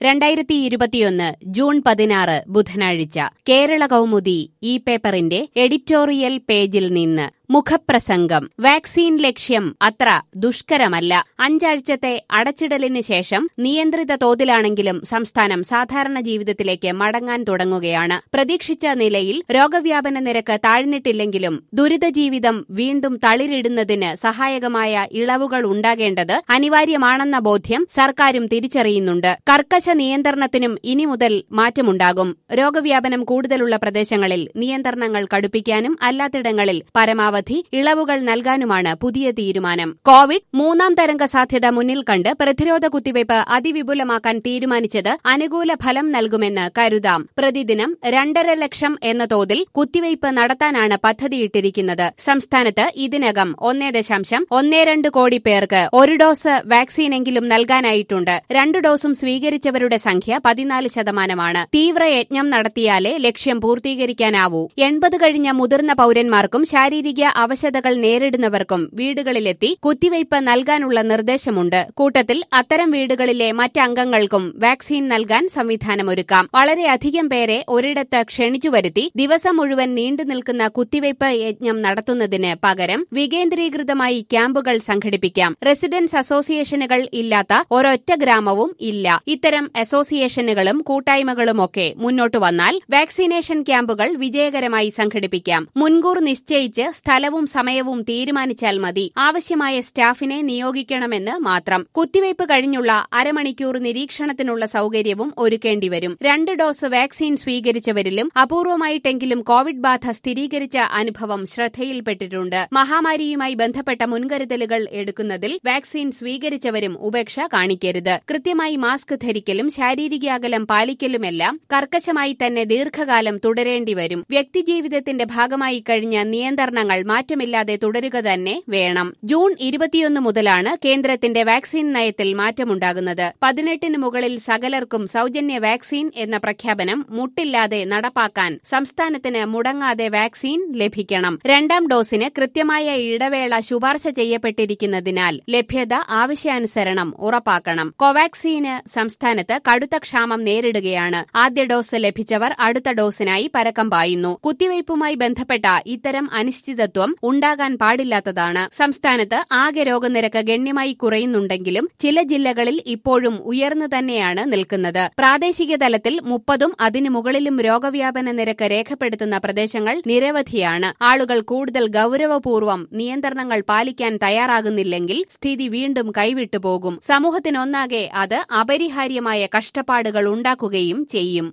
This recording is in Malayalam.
രണ്ടായിരത്തി ഇരുപത്തിയൊന്ന് ജൂൺ പതിനാറ് ബുധനാഴ്ച കേരള കൗമുദി ഈ പേപ്പറിന്റെ എഡിറ്റോറിയൽ പേജിൽ നിന്ന് മുഖപ്രസംഗം വാക്സിൻ ലക്ഷ്യം അത്ര ദുഷ്കരമല്ല അഞ്ചാഴ്ചത്തെ അടച്ചിടലിന് ശേഷം നിയന്ത്രിത തോതിലാണെങ്കിലും സംസ്ഥാനം സാധാരണ ജീവിതത്തിലേക്ക് മടങ്ങാൻ തുടങ്ങുകയാണ് പ്രതീക്ഷിച്ച നിലയിൽ രോഗവ്യാപന നിരക്ക് താഴ്ന്നിട്ടില്ലെങ്കിലും ദുരിത ജീവിതം വീണ്ടും തളിരിടുന്നതിന് സഹായകമായ ഇളവുകൾ ഉണ്ടാകേണ്ടത് അനിവാര്യമാണെന്ന ബോധ്യം സർക്കാരും തിരിച്ചറിയുന്നുണ്ട് കർക്കശ നിയന്ത്രണത്തിനും ഇനി മുതൽ മാറ്റമുണ്ടാകും രോഗവ്യാപനം കൂടുതലുള്ള പ്രദേശങ്ങളിൽ നിയന്ത്രണങ്ങൾ കടുപ്പിക്കാനും അല്ലാത്തിടങ്ങളിൽ പരമാവധി ഇളവുകൾ നൽകാനുമാണ് പുതിയ തീരുമാനം കോവിഡ് മൂന്നാം തരംഗ സാധ്യത മുന്നിൽ കണ്ട് പ്രതിരോധ കുത്തിവയ്പ് അതിവിപുലമാക്കാൻ തീരുമാനിച്ചത് അനുകൂല ഫലം നൽകുമെന്ന് കരുതാം പ്രതിദിനം രണ്ടര ലക്ഷം എന്ന തോതിൽ കുത്തിവയ്പ് നടത്താനാണ് പദ്ധതിയിട്ടിരിക്കുന്നത് സംസ്ഥാനത്ത് ഇതിനകം ഒന്നേ ദശാംശം ഒന്നേ രണ്ട് കോടി പേർക്ക് ഒരു ഡോസ് വാക്സിനെങ്കിലും നൽകാനായിട്ടുണ്ട് രണ്ട് ഡോസും സ്വീകരിച്ചവരുടെ സംഖ്യ പതിനാല് ശതമാനമാണ് തീവ്രയജ്ഞം നടത്തിയാലേ ലക്ഷ്യം പൂർത്തീകരിക്കാനാവൂ എൺപത് കഴിഞ്ഞ മുതിർന്ന പൌരന്മാർക്കും ശാരീരിക അവശതകൾ നേരിടുന്നവർക്കും വീടുകളിലെത്തി കുത്തിവയ്പ് നൽകാനുള്ള നിർദ്ദേശമുണ്ട് കൂട്ടത്തിൽ അത്തരം വീടുകളിലെ മറ്റംഗങ്ങൾക്കും വാക്സിൻ നൽകാൻ സംവിധാനമൊരുക്കാം വളരെയധികം പേരെ ഒരിടത്ത് ക്ഷണിച്ചു വരുത്തി ദിവസം മുഴുവൻ നീണ്ടുനിൽക്കുന്ന കുത്തിവയ്പ് യജ്ഞം നടത്തുന്നതിന് പകരം വികേന്ദ്രീകൃതമായി ക്യാമ്പുകൾ സംഘടിപ്പിക്കാം റെസിഡൻസ് അസോസിയേഷനുകൾ ഇല്ലാത്ത ഒരൊറ്റ ഗ്രാമവും ഇല്ല ഇത്തരം അസോസിയേഷനുകളും കൂട്ടായ്മകളുമൊക്കെ മുന്നോട്ടു വന്നാൽ വാക്സിനേഷൻ ക്യാമ്പുകൾ വിജയകരമായി സംഘടിപ്പിക്കാം മുൻകൂർ നിശ്ചയിച്ച് സ്ഥലവും സമയവും തീരുമാനിച്ചാൽ മതി ആവശ്യമായ സ്റ്റാഫിനെ നിയോഗിക്കണമെന്ന് മാത്രം കുത്തിവയ്പ് കഴിഞ്ഞുള്ള അരമണിക്കൂർ നിരീക്ഷണത്തിനുള്ള സൌകര്യവും ഒരുക്കേണ്ടിവരും രണ്ട് ഡോസ് വാക്സിൻ സ്വീകരിച്ചവരിലും അപൂർവമായിട്ടെങ്കിലും കോവിഡ് ബാധ സ്ഥിരീകരിച്ച അനുഭവം ശ്രദ്ധയിൽപ്പെട്ടിട്ടുണ്ട് മഹാമാരിയുമായി ബന്ധപ്പെട്ട മുൻകരുതലുകൾ എടുക്കുന്നതിൽ വാക്സിൻ സ്വീകരിച്ചവരും ഉപേക്ഷ കാണിക്കരുത് കൃത്യമായി മാസ്ക് ധരിക്കലും ശാരീരിക അകലം പാലിക്കലുമെല്ലാം കർക്കശമായി തന്നെ ദീർഘകാലം തുടരേണ്ടിവരും വ്യക്തിജീവിതത്തിന്റെ ഭാഗമായി കഴിഞ്ഞ നിയന്ത്രണങ്ങൾ മാറ്റമില്ലാതെ തുടരുക തന്നെ വേണം ജൂൺ ഇരുപത്തിയൊന്ന് മുതലാണ് കേന്ദ്രത്തിന്റെ വാക്സിൻ നയത്തിൽ മാറ്റമുണ്ടാകുന്നത് പതിനെട്ടിന് മുകളിൽ സകലർക്കും സൌജന്യ വാക്സിൻ എന്ന പ്രഖ്യാപനം മുട്ടില്ലാതെ നടപ്പാക്കാൻ സംസ്ഥാനത്തിന് മുടങ്ങാതെ വാക്സിൻ ലഭിക്കണം രണ്ടാം ഡോസിന് കൃത്യമായ ഇടവേള ശുപാർശ ചെയ്യപ്പെട്ടിരിക്കുന്നതിനാൽ ലഭ്യത ആവശ്യാനുസരണം ഉറപ്പാക്കണം കോവാക്സിന് സംസ്ഥാനത്ത് കടുത്ത ക്ഷാമം നേരിടുകയാണ് ആദ്യ ഡോസ് ലഭിച്ചവർ അടുത്ത ഡോസിനായി പരക്കം പായുന്നു കുത്തിവയ്പുമായി ബന്ധപ്പെട്ട ഇത്തരം അനിശ്ചിതത്വം ഉണ്ടാകാൻ പാടില്ലാത്തതാണ് സംസ്ഥാനത്ത് ആകെ രോഗനിരക്ക് ഗണ്യമായി കുറയുന്നുണ്ടെങ്കിലും ചില ജില്ലകളിൽ ഇപ്പോഴും ഉയർന്നു തന്നെയാണ് നിൽക്കുന്നത് പ്രാദേശിക തലത്തിൽ മുപ്പതും അതിനു മുകളിലും രോഗവ്യാപന നിരക്ക് രേഖപ്പെടുത്തുന്ന പ്രദേശങ്ങൾ നിരവധിയാണ് ആളുകൾ കൂടുതൽ ഗൌരവപൂർവ്വം നിയന്ത്രണങ്ങൾ പാലിക്കാൻ തയ്യാറാകുന്നില്ലെങ്കിൽ സ്ഥിതി വീണ്ടും കൈവിട്ടുപോകും സമൂഹത്തിനൊന്നാകെ അത് അപരിഹാര്യമായ കഷ്ടപ്പാടുകൾ ഉണ്ടാക്കുകയും ചെയ്യും